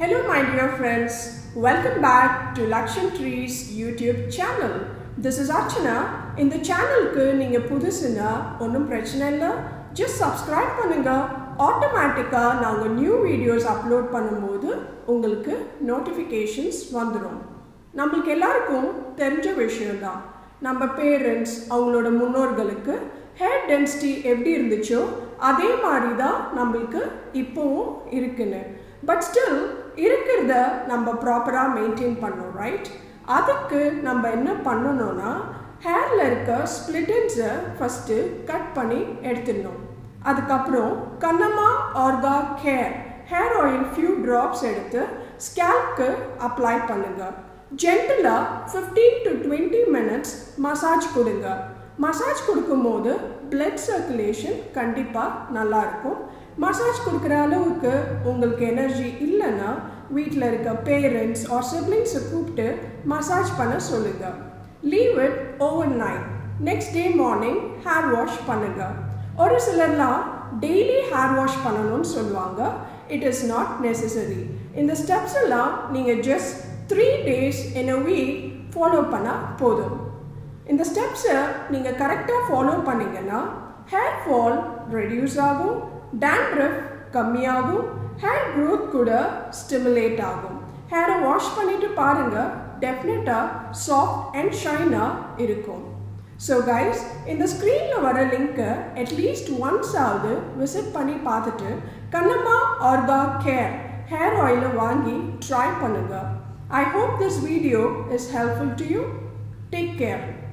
Hello, my dear friends. Welcome back to Laksham Trees YouTube channel. This is Archana. இந்த சேனலுக்கு நீங்கள் புதுசுன்னா ஒன்றும் பிரச்சனை இல்லை ஜஸ்ட் சப்ஸ்கிரைப் பண்ணுங்க ஆட்டோமேட்டிக்காக நாங்கள் நியூ வீடியோஸ் அப்லோட் பண்ணும்போது உங்களுக்கு நோட்டிஃபிகேஷன்ஸ் வந்துடும் நம்மளுக்கு எல்லாருக்கும் தெரிஞ்ச விஷயம்தான் நம்ம பேரண்ட்ஸ் அவங்களோட முன்னோர்களுக்கு ஹேர் டென்சிட்டி எப்படி இருந்துச்சோ அதே மாதிரி தான் நம்மளுக்கு இப்போவும் இருக்குன்னு பட் ஸ்டில் இருக்கிறத நம்ம ப்ராப்பராக மெயின்டைன் பண்ணோம் ரைட் அதுக்கு நம்ம என்ன பண்ணணும்னா ஹேரில் இருக்க ஸ்பிளிட்டன்ஸை ஃபஸ்ட்டு கட் பண்ணி எடுத்துடணும் அதுக்கப்புறம் Kannamma Arka care hair oil few drops எடுத்து ஸ்கேல்ப்க்கு அப்ளை பண்ணுங்க ஜென்டலாக fifteen to twenty minutes massage கொடுங்க மசாஜ் கொடுக்கும்போது பிளட் சர்க்குலேஷன் கண்டிப்பாக நல்லாயிருக்கும் மசாஜ் கொடுக்குற அளவுக்கு உங்களுக்கு எனர்ஜி இல்லைன்னா வீட்டில் இருக்க பேரண்ட்ஸ் ஆர் சிப்ளிங்ஸை கூப்பிட்டு மசாஜ் பண்ண சொல்லுங்கள் leave it overnight next day morning hair wash பண்ணுங்கள் ஒரு சிலர்லாம் டெய்லி ஹேர் வாஷ் பண்ணணும்னு சொல்லுவாங்க இட் இஸ் நாட் நெசசரி இந்த ஸ்டெப்ஸ் எல்லாம் நீங்கள் just three days in a week follow பண்ணால் போதும் இந்த ஸ்டெப்ஸை நீங்கள் கரெக்டாக ஃபாலோ பண்ணிங்கன்னா ஹேர் ஃபால் ரெடியூஸ் ஆகும் டேண்ட்ரஃப் கம்மியாகும் ஹேர் க்ரோத் கூட ஸ்டிமுலேட் ஆகும் ஹேரை வாஷ் பண்ணிட்டு பாருங்கள் டெஃபினட்டாக சாஃப்ட் அண்ட் ஷைனாக இருக்கும் ஸோ கைஸ் இந்த ஸ்க்ரீனில் வர லிங்க்கை அட்லீஸ்ட் ஒன்ஸ் ஆகுது விசிட் பண்ணி பார்த்துட்டு கண்ணம்மா ஆர்கா கேர் ஹேர் ஆயிலை வாங்கி ட்ரை பண்ணுங்கள் I hope this video is helpful to you take care